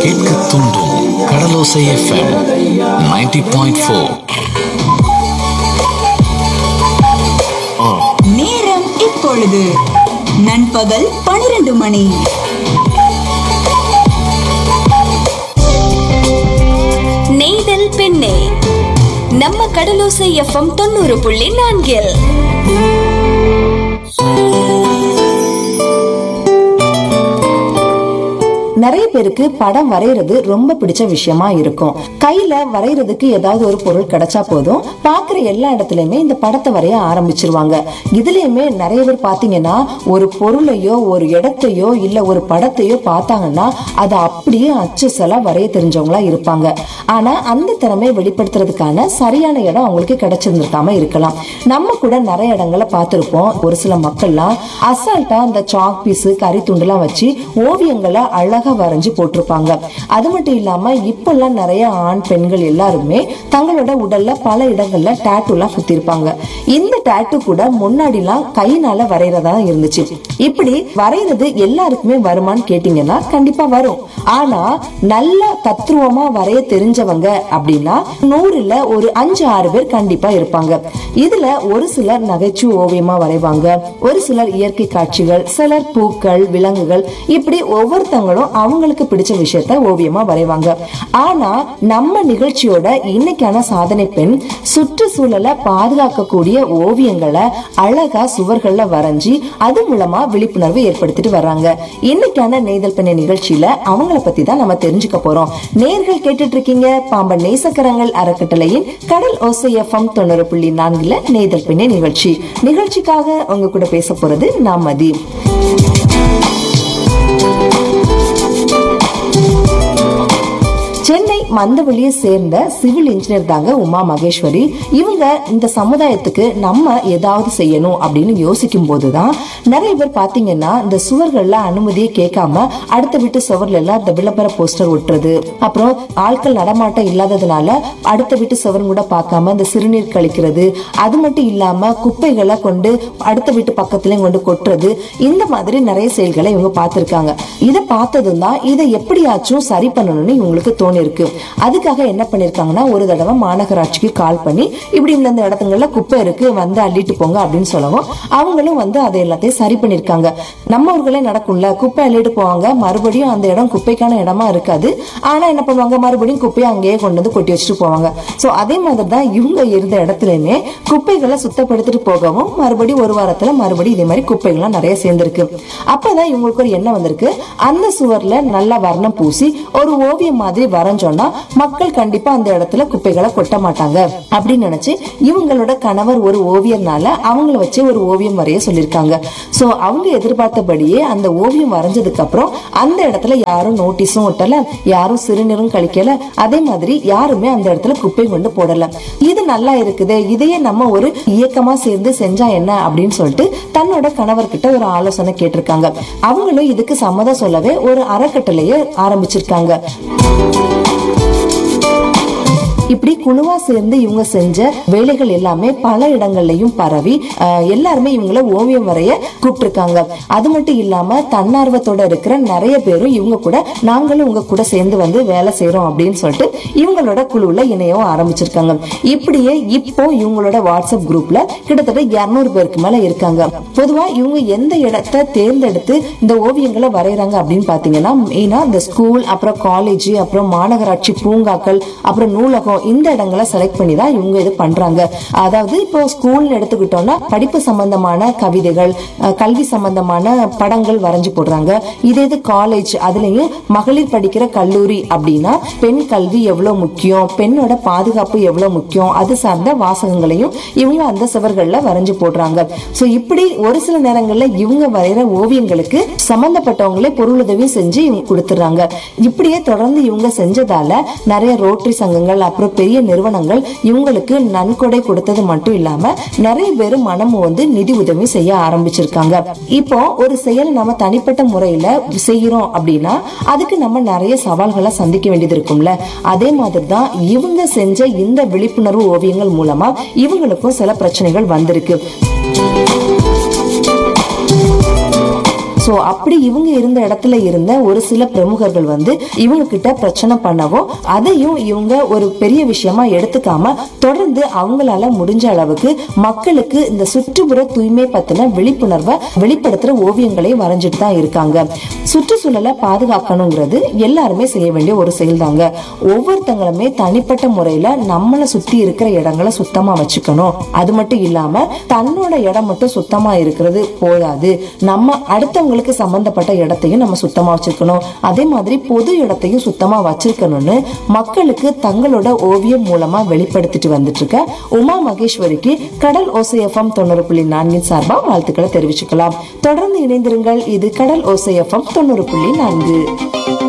கேட்க தூண்டும் கடலோசை FM 90.4 point four நேரம் இப்பொழுது நண்பகல் பனிரெண்டு மணி நெய்தல் பெண்ணே நம்ம கடலோசை எஃப்எம் தொண்ணூறு புள்ளி நான்கில் நிறைய பேருக்கு படம் வரைகிறது ரொம்ப பிடிச்ச விஷயமா இருக்கும் கையில வரைகிறதுக்கு ஏதாவது ஒரு பொருள் கிடைச்சா போதும் பாக்குற எல்லா இடத்துலயுமே இந்த படத்தை வரைய ஆரம்பிச்சிருவாங்க இதுலயுமே நிறைய பேர் பாத்தீங்கன்னா ஒரு பொருளையோ ஒரு இடத்தையோ இல்ல ஒரு படத்தையோ பார்த்தாங்கன்னா அதை அப்படியே அச்சு செலா வரைய தெரிஞ்சவங்களா இருப்பாங்க ஆனா அந்த திறமையை வெளிப்படுத்துறதுக்கான சரியான இடம் அவங்களுக்கு கிடைச்சிருந்திருக்காம இருக்கலாம் நம்ம கூட நிறைய இடங்களை பார்த்திருப்போம் ஒரு சில மக்கள்லாம் அசால்ட்டா அந்த சாக் பீஸ் கறி துண்டுலாம் வச்சு ஓவியங்களை அழகா வரைஞ்சு போட்டிருப்பாங்க அது மட்டும் இல்லாம இப்பெல்லாம் நிறைய ஆண் பெண்கள் எல்லாருமே தங்களோட உடல்ல பல இடங்கள்ல டேட்டூலாம் குத்திருப்பாங்க இந்த டேட்டூ கூட முன்னாடிலாம் கையினால வரைகிறதா இருந்துச்சு இப்படி வரைகிறது எல்லாருக்குமே வருமான்னு கேட்டீங்கன்னா கண்டிப்பா வரும் ஆனா நல்ல தத்ரூபமா வரைய தெரிஞ்சவங்க அப்படின்னா நூறுல ஒரு அஞ்சு ஆறு பேர் கண்டிப்பா இருப்பாங்க இதுல ஒரு சிலர் நகைச்சுவை ஓவியமா வரைவாங்க ஒரு சிலர் இயற்கை காட்சிகள் சிலர் பூக்கள் விலங்குகள் இப்படி ஒவ்வொருத்தங்களும் அவங்களுக்கு பிடிச்ச விஷயத்த ஓவியமா வரைவாங்க ஆனா நம்ம நிகழ்ச்சியோட இன்னைக்கான சாதனை பெண் சுற்றுச்சூழலை பாதுகாக்கக்கூடிய ஓவியங்களை அழகா சுவர்கள்ல வரைஞ்சி அது மூலமா விழிப்புணர்வு ஏற்படுத்திட்டு வர்றாங்க இன்னைக்கான நெய்தல் பெண்ணை நிகழ்ச்சியில அவங்கள பத்தி தான் நம்ம தெரிஞ்சுக்க போறோம் நேர்கள் கேட்டுட்டு இருக்கீங்க பாம்பன் நேசக்கரங்கள் அறக்கட்டளையின் கடல் ஓசை எஃப்எம் தொண்ணூறு புள்ளி நான்குல நெய்தல் பெண்ணை நிகழ்ச்சி நிகழ்ச்சிக்காக உங்க கூட பேச போறது நான் மதி சென்னை மந்தவெளியை சேர்ந்த சிவில் இன்ஜினியர் தாங்க உமா மகேஸ்வரி இவங்க இந்த சமுதாயத்துக்கு நம்ம ஏதாவது செய்யணும் அப்படின்னு யோசிக்கும் போதுதான் நிறைய பேர் பாத்தீங்கன்னா இந்த சுவர்கள்ல அனுமதியை கேட்காம அடுத்த வீட்டு சுவர்ல எல்லாம் இந்த விளம்பர போஸ்டர் ஒட்டுறது அப்புறம் ஆட்கள் நடமாட்டம் இல்லாததுனால அடுத்த வீட்டு சுவர் கூட பார்க்காம இந்த சிறுநீர் கழிக்கிறது அது மட்டும் இல்லாம குப்பைகளை கொண்டு அடுத்த வீட்டு பக்கத்துலயும் கொண்டு கொட்டுறது இந்த மாதிரி நிறைய செயல்களை இவங்க பார்த்திருக்காங்க இதை பார்த்ததும் தான் இதை எப்படியாச்சும் சரி பண்ணணும்னு இவங்களுக்கு தோணி இருக்கு அதுக்காக என்ன பண்ணிருக்காங்கன்னா ஒரு தடவை மாநகராட்சிக்கு கால் பண்ணி இப்படி இந்த இந்த இடத்துங்கள்ல குப்பை இருக்கு வந்து அள்ளிட்டு போங்க அப்படின்னு சொல்லவும் அவங்களும் வந்து அதை எல்லாத்தையும் சரி பண்ணிருக்காங்க நம்ம ஊர்களே நடக்கும்ல குப்பை அள்ளிட்டு போவாங்க மறுபடியும் அந்த இடம் குப்பைக்கான இடமா இருக்காது ஆனா என்ன பண்ணுவாங்க மறுபடியும் குப்பையை அங்கேயே கொண்டு வந்து கொட்டி வச்சுட்டு போவாங்க சோ அதே மாதிரி தான் இவங்க இருந்த இடத்துலயுமே குப்பைகளை சுத்தப்படுத்திட்டு போகவும் மறுபடியும் ஒரு வாரத்துல மறுபடியும் இதே மாதிரி குப்பைகள்லாம் நிறைய சேர்ந்திருக்கு அப்பதான் இவங்களுக்கு ஒரு எண்ணம் வந்திருக்கு அந்த சுவர்ல நல்லா வர்ணம் பூசி ஒரு ஓவியம் மாதிரி வரைஞ்சோம்னா மக்கள் கண்டிப்பா அந்த இடத்துல குப்பைகளை கொட்ட மாட்டாங்க அப்படின்னு நினைச்சு இவங்களோட கணவர் ஒரு ஓவியர்னால அவங்கள வச்சு ஒரு ஓவியம் வரைய சொல்லியிருக்காங்க சோ அவங்க எதிர்பார்த்தபடியே அந்த ஓவியம் வரைஞ்சதுக்கு அப்புறம் அந்த இடத்துல யாரும் நோட்டீஸும் ஒட்டல யாரும் சிறுநீரும் கழிக்கல அதே மாதிரி யாருமே அந்த இடத்துல குப்பை கொண்டு போடல இது நல்லா இருக்குது இதையே நம்ம ஒரு இயக்கமா சேர்ந்து செஞ்சா என்ன அப்படின்னு சொல்லிட்டு தன்னோட கணவர்கிட்ட ஒரு ஆலோசனை கேட்டிருக்காங்க அவங்களும் இதுக்கு சம்மதம் சொல்லவே ஒரு அறக்கட்டளையை ஆரம்பிச்சிருக்காங்க இப்படி குழுவா சேர்ந்து இவங்க செஞ்ச வேலைகள் எல்லாமே பல இடங்கள்லயும் பரவி அஹ், எல்லாருமே இவங்கள ஓவியம் வரைய கூப்பிட்டிருக்காங்க அது மட்டும் இல்லாம தன்னார்வத்தோட இருக்கிற நிறைய பேரும் இவங்க கூட நாங்களும் உங்க கூட சேர்ந்து வந்து வேலை செய்யறோம் அப்படின்னு சொல்லிட்டு இவங்களோட குழுவுல இணையவும் ஆரம்பிச்சிருக்காங்க இப்படியே இப்போ இவங்களோட வாட்ஸ்அப் குரூப்ல கிட்டத்தட்ட 200 பேருக்கு மேல இருக்காங்க பொதுவா இவங்க எந்த இடத்தை தேர்ந்தெடுத்து இந்த ஓவியங்களை வரைகிறாங்க அப்படின்னு பாத்தீங்கன்னா மெயினா இந்த ஸ்கூல் அப்புறம் காலேஜ் அப்புறம் மாநகராட்சி பூங்காக்கள் அப்புறம் நூலகம் இந்த இடங்களை செலக்ட் பண்ணி தான் இவங்க இது பண்றாங்க அதாவது இப்போ ஸ்கூல் எடுத்துக்கிட்டோம்னா படிப்பு சம்பந்தமான கவிதைகள் அஹ், கல்வி சம்பந்தமான படங்கள் வரைஞ்சு போடுறாங்க இதே இது காலேஜ் அதுலயும் மகளிர் படிக்கிற கல்லூரி அப்படின்னா பெண் கல்வி எவ்வளவு முக்கியம் பெண்ணோட பாதுகாப்பு எவ்வளவு முக்கியம் அது சார்ந்த வாசகங்களையும் இவங்க அந்த சுவர்கள்ல வரைஞ்சு போடுறாங்க சோ இப்படி ஒரு சில நேரங்கள்ல இவங்க வரைகிற ஓவியங்களுக்கு சம்பந்தப்பட்டவங்களே பொருளுதவி செஞ்சு இவங்க கொடுத்துறாங்க இப்படியே தொடர்ந்து இவங்க செஞ்சதால நிறைய ரோட்டரி சங்கங்கள் அப்புறம் பெரிய நிறுவனங்கள் இவங்களுக்கு நன்கொடை கொடுத்தது மட்டும் இல்லாம நிறைய பேர் மனமும் வந்து நிதி உதவி செய்ய ஆரம்பிச்சிருக்காங்க இப்போ ஒரு செயல் நம்ம தனிப்பட்ட முறையில செய்யறோம் அப்படின்னா அதுக்கு நம்ம நிறைய சவால்களை சந்திக்க வேண்டியது இருக்கும்ல அதே மாதிரி தான் இவங்க செஞ்ச இந்த விழிப்புணர்வு ஓவியங்கள் மூலமா இவங்களுக்கும் சில பிரச்சனைகள் வந்திருக்கு சோ அப்படி இவங்க இருந்த இடத்துல இருந்த ஒரு சில பிரமுகர்கள் வந்து இவங்க கிட்ட பிரச்சனை பண்ணவும் அதையும் இவங்க ஒரு பெரிய விஷயமா எடுத்துக்காம தொடர்ந்து அவங்களால முடிஞ்ச அளவுக்கு மக்களுக்கு இந்த சுற்றுப்புற தூய்மை பத்தின விழிப்புணர்வை வெளிப்படுத்துற ஓவியங்களை வரைஞ்சிட்டு தான் இருக்காங்க சுற்றுச்சூழலை பாதுகாக்கணுங்கிறது எல்லாருமே செய்ய வேண்டிய ஒரு செயல் தாங்க ஒவ்வொருத்தங்களுமே தனிப்பட்ட முறையில நம்மளை சுத்தி இருக்கிற இடங்களை சுத்தமா வச்சுக்கணும் அது மட்டும் இல்லாம தன்னோட இடம் மட்டும் சுத்தமா இருக்கிறது போதாது நம்ம அடுத்தவங்களுக்கு சம்பந்தப்பட்ட இடத்தையும் நம்ம சுத்தமா வச்சிருக்கணும் அதே மாதிரி பொது இடத்தையும் சுத்தமா வச்சிருக்கணும்னு மக்களுக்கு தங்களோட ஓவியம் மூலமா வெளிப்படுத்திட்டு வந்துட்டு இருக்க உமா மகேஸ்வரிக்கு கடல் ஓசைஎஃப்எம் தொண்ணூறு புள்ளி நான்கின் சார்பா வாழ்த்துக்களை தெரிவிச்சுக்கலாம் தொடர்ந்து இணைந்திருங்கள் இது கடல் ஓசைஎஃப்எம் தொண்ணூறு புள்ளி நான்கு